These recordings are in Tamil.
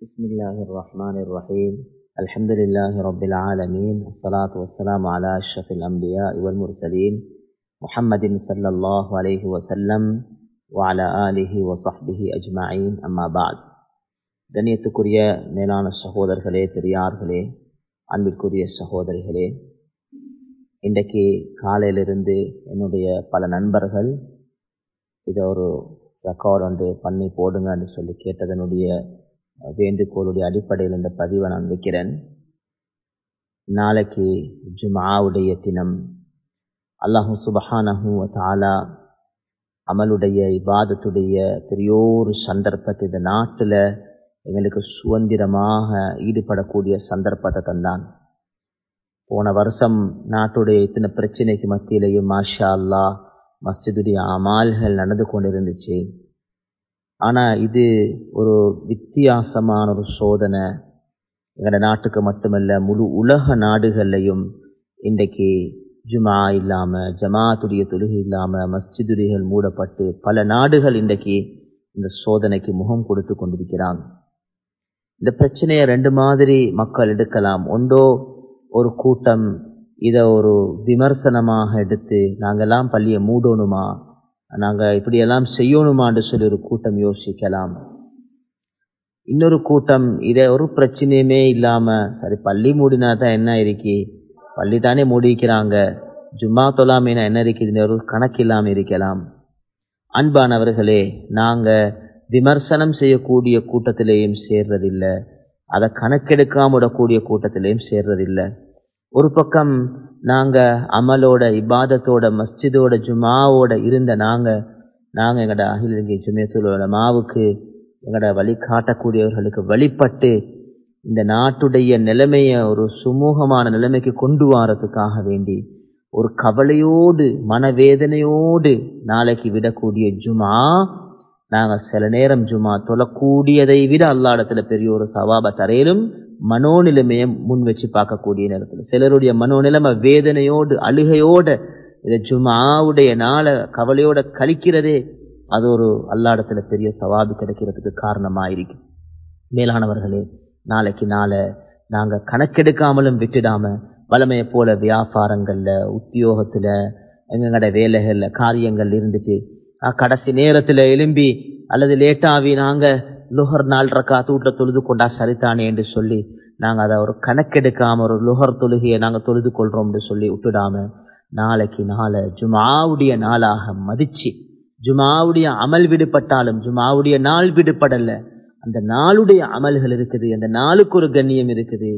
بسم الله الرحمن الرحيم الحمد لله رب العالمين الصلاة والسلام على أشرف الأنبياء والمرسلين محمد صلى الله عليه وسلم وعلى آله وصحبه أجمعين أما بعد கண்ணியத்துக்குரிய மேலான சகோதரர்களே பெரியார்களே அன்பிற்குரிய சகோதரிகளே இன்றைக்கு காலையிலிருந்து என்னுடைய பல நண்பர்கள் இதை ஒரு ரெக்கார்ட் ஒன்று பண்ணி போடுங்கன்னு சொல்லி கேட்டதனுடைய வேண்டுகோளுடைய அடிப்படையில் இந்த பதிவை நான் வைக்கிறேன் நாளைக்கு ஜுமாவுடைய தினம் அல்லாஹு சுபஹானஹு தாலா அமலுடைய இபாதத்துடைய பெரியோரு சந்தர்ப்பத்தை இந்த நாட்டில் எங்களுக்கு சுதந்திரமாக ஈடுபடக்கூடிய சந்தர்ப்பத்தை தந்தான் போன வருஷம் நாட்டுடைய இத்தனை பிரச்சனைக்கு மத்தியிலையும் மாஷா அல்லா மஸ்ஜிதுடைய அமால்கள் நடந்து கொண்டிருந்துச்சு ஆனால் இது ஒரு வித்தியாசமான ஒரு சோதனை எங்களோட நாட்டுக்கு மட்டுமல்ல முழு உலக நாடுகள்லையும் இன்றைக்கு ஜுமா இல்லாமல் ஜமாத்துடைய தொழுகை இல்லாமல் மஸ்ஜிதுரிகள் மூடப்பட்டு பல நாடுகள் இன்றைக்கு இந்த சோதனைக்கு முகம் கொடுத்து கொண்டிருக்கிறாங்க இந்த பிரச்சனையை ரெண்டு மாதிரி மக்கள் எடுக்கலாம் ஒன்றோ ஒரு கூட்டம் இதை ஒரு விமர்சனமாக எடுத்து நாங்கெல்லாம் பள்ளியை மூடணுமா நாங்கள் இப்படியெல்லாம் செய்யணுமான்னு சொல்லி ஒரு கூட்டம் யோசிக்கலாம் இன்னொரு கூட்டம் இதை ஒரு பிரச்சனையுமே இல்லாமல் சரி பள்ளி மூடினா தான் என்ன இருக்கி பள்ளி தானே மூடிக்கிறாங்க ஜும்மா தொலாமினா என்ன இருக்குது ஒரு கணக்கு இல்லாமல் இருக்கலாம் அன்பானவர்களே நாங்கள் விமர்சனம் செய்யக்கூடிய கூட்டத்திலேயும் சேர்றதில்லை அதை கணக்கெடுக்காம விடக்கூடிய கூட்டத்திலேயும் சேர்றதில்லை ஒரு பக்கம் நாங்க அமலோட இபாதத்தோட மஸ்ஜிதோட ஜுமாவோட இருந்த நாங்க நாங்க எங்கட அகிலங்கை ஜுமியத்தோட மாவுக்கு எங்கட வழி காட்டக்கூடியவர்களுக்கு வழிபட்டு இந்த நாட்டுடைய நிலைமைய ஒரு சுமூகமான நிலைமைக்கு கொண்டு வரதுக்காக வேண்டி ஒரு கவலையோடு மனவேதனையோடு நாளைக்கு விடக்கூடிய ஜுமா நாங்க சில நேரம் ஜுமா தொழக்கூடியதை விட அல்லா இடத்துல பெரிய ஒரு சவாப தரையிலும் மனோநிலைமையை முன் வச்சு பார்க்கக்கூடிய நேரத்தில் சிலருடைய மனோநிலைமை வேதனையோடு அழுகையோட இதை ஜுமாவுடைய நாளை கவலையோட கழிக்கிறதே அது ஒரு அல்லா இடத்துல பெரிய சவாபு கிடைக்கிறதுக்கு காரணமாயிருக்கு மேலானவர்களே நாளைக்கு நாளை நாங்க கணக்கெடுக்காமலும் விட்டுடாம வளமையை போல வியாபாரங்கள்ல உத்தியோகத்துல எங்கங்கட வேலைகள்ல காரியங்கள் இருந்துட்டு கடைசி நேரத்துல எலும்பி அல்லது லேட்டாவி நாங்க லுஹர் நாள் ரக்கா தூட்டில் தொழுது கொண்டா சரித்தானே என்று சொல்லி நாங்கள் அதை ஒரு கணக்கெடுக்காம ஒரு லுஹர் தொழுகையை நாங்கள் தொழுது கொள்றோம்னு சொல்லி விட்டுடாம நாளைக்கு நாளை ஜுமாவுடைய நாளாக மதிச்சு ஜுமாவுடைய அமல் விடுபட்டாலும் ஜுமாவுடைய நாள் விடுபடல அந்த நாளுடைய அமல்கள் இருக்குது அந்த நாளுக்கு ஒரு கண்ணியம் இருக்குது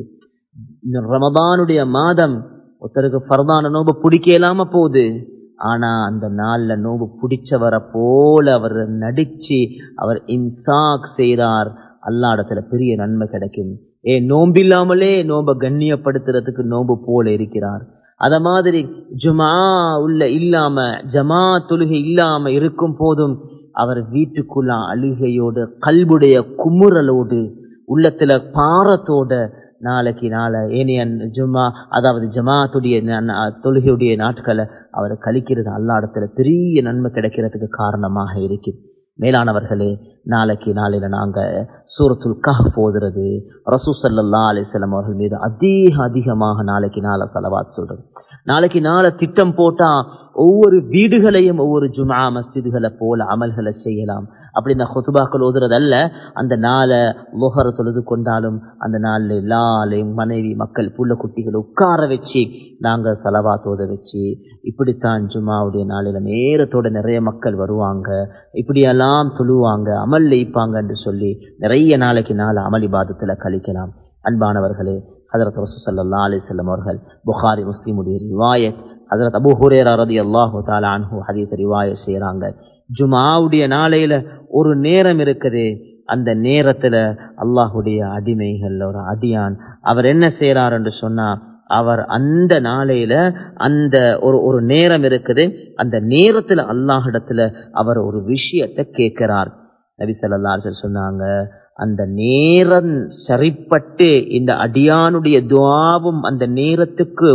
ரமதானுடைய மாதம் ஒருத்தருக்கு ஃபர்தான நோம்பு பிடிக்க இல்லாம போகுது ஆனா அந்த நாள்ல நோம்பு பிடிச்சவரை போல அவர் நடிச்சு அவர் இன்சாக் செய்கிறார் அல்லா இடத்துல பெரிய நன்மை கிடைக்கும் ஏ நோம்பில்லாமலே நோம்ப கண்ணியப்படுத்துறதுக்கு நோம்பு போல இருக்கிறார் அத மாதிரி ஜுமா உள்ள இல்லாம ஜமா தொழுகை இல்லாம இருக்கும் போதும் அவர் வீட்டுக்குள்ள அழுகையோடு கல்புடைய குமுறலோடு உள்ளத்துல பாரத்தோட நாளைக்கு நாளை ஏனியன் ஜும்மா அதாவது ஜமாத்துடைய தொழுகையுடைய நாட்களை அவர் கழிக்கிறது அல்லா இடத்துல பெரிய நன்மை கிடைக்கிறதுக்கு காரணமாக இருக்கு மேலானவர்களே நாளைக்கு நாளையில நாங்க சூரத்துல் கஹ் போதுறது ரசூ சல்லா அலிசல்லாம் அவர்கள் மீது அதிக அதிகமாக நாளைக்கு நாளை செலவாத் சொல்றது நாளைக்கு நாளை திட்டம் போட்டா ஒவ்வொரு வீடுகளையும் ஒவ்வொரு ஜுமா மஸ்ஜிதுகளை போல அமல்களை செய்யலாம் அப்படி இந்த ஹொத்துபாக்கள் ஓதுறதல்ல அந்த நாளை லோகர தொழுது கொண்டாலும் அந்த நாளில் எல்லாலையும் மனைவி மக்கள் புள்ள குட்டிகளை உட்கார வச்சு நாங்கள் செலவா தோத வச்சு இப்படித்தான் ஜுமாவுடைய நாளில் நேரத்தோட நிறைய மக்கள் வருவாங்க இப்படியெல்லாம் சொல்லுவாங்க அமல் லயிப்பாங்க என்று சொல்லி நிறைய நாளைக்கு நாள் அமளி பாதத்தில் கழிக்கலாம் அன்பானவர்களே ஹதரத் ரசூ சல்லா அலிசல்லம் அவர்கள் புகாரி முஸ்லீமுடைய ரிவாயத் ஹதரத் அபு ஹுரேரா ரதி அல்லாஹு தாலா அன்ஹு ஹதீஸ் ரிவாய செய்கிறாங்க ஜுமாவுடைய நாளையில ஒரு நேரம் இருக்குது அந்த நேரத்துல அல்லாஹுடைய அடிமைகள் ஒரு அடியான் அவர் என்ன செய்யறார் என்று சொன்னா அவர் அந்த நாளையில அந்த ஒரு ஒரு நேரம் இருக்குது அந்த நேரத்துல அல்லாஹிடத்துல அவர் ஒரு விஷயத்தை கேட்கிறார் நபி சொல்லா சொன்னாங்க அந்த நேரம் சரிப்பட்டு இந்த அடியானுடைய துவாவும் அந்த நேரத்துக்கு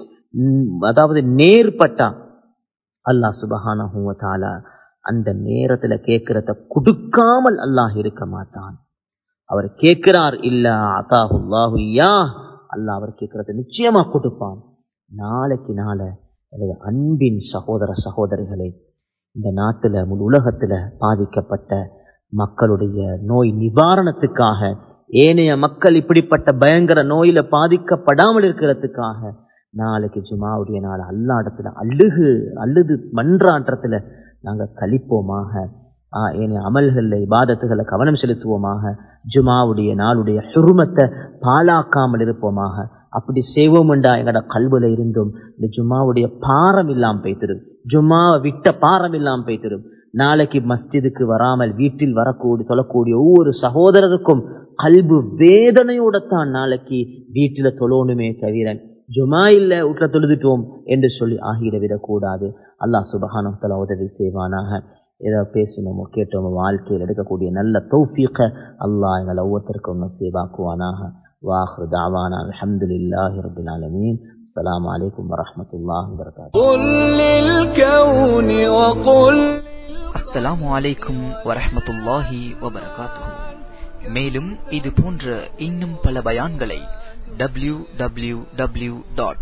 அதாவது நேர்பட்டா அல்லாஹ் சுபஹான அந்த நேரத்துல கேட்கிறத கொடுக்காமல் அல்லாஹ் இருக்க மாட்டான் அவர் கேட்கிறார் இல்ல அதாஹுல்லாஹு யா அல்லாஹ் அவர் கேட்கறத நிச்சயமா கொடுப்பான் நாளைக்கு நாள எனது அன்பின் சகோதர சகோதரிகளே இந்த நாட்டுல முழு உலகத்துல பாதிக்கப்பட்ட மக்களுடைய நோய் நிவாரணத்துக்காக ஏனைய மக்கள் இப்படிப்பட்ட பயங்கர நோயில பாதிக்கப்படாமல் இருக்கிறதுக்காக நாளைக்கு ஜுமாவுடைய நாள் அல்லா இடத்துல அழுகு அழுது மன்றான்றத்துல நாங்க கழிப்போமாக ஆஹ் ஏனைய அமல்கள்ல இபாதத்துகளை கவனம் செலுத்துவோமாக ஜுமாவுடைய நாளுடைய சுருமத்தை பாலாக்காமல் இருப்போமாக அப்படி செய்வோம்டா எங்கட கல்வில இருந்தும் இந்த ஜும்மாவுடைய பாரம் இல்லாம போய்த்திடும் ஜும்மாவை விட்ட பாரம் இல்லாம போய்த்திடும் நாளைக்கு மஸ்ஜிதுக்கு வராமல் வீட்டில் வரக்கூடிய சொல்லக்கூடிய ஒவ்வொரு சகோதரருக்கும் கல்பு வேதனையோட தான் நாளைக்கு வீட்டில தொழணுமே தவிர ஜுமா இல்ல உற்ற தொழுதுட்டோம் என்று சொல்லி ஆகிடவிடக் கூடாது அல்லாஹ் சுபஹானத்துல உதவி செய்வானாக ஏதோ பேசினோமோ கேட்டோமோ வாழ்க்கையில் எடுக்கக்கூடிய நல்ல தௌஃபீக்க அல்லாஹ் எங்களை ஒவ்வொருத்தருக்கும் நசீபாக்குவானாக واخر دعوانا الحمد لله رب العالمين السلام عليكم ورحمه الله وبركاته قل للكون وقل அஸ்ஸலாமு அலைக்கும் வரஹ்மத்துல்லாஹி வபரகாத்துஹு மேலும் இது போன்ற இன்னும் பல பயான்களை W W W dot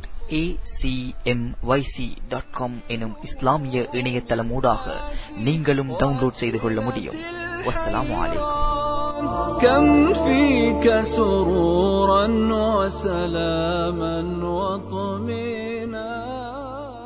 dot com எனும் இஸ்லாமிய இணையதளமூடாக நீங்களும் டவுன்லோட் செய்து கொள்ள முடியும் வஸ்ஸலாமு அலைக்கும் كم فيك سرورا وسلاما وطمئنا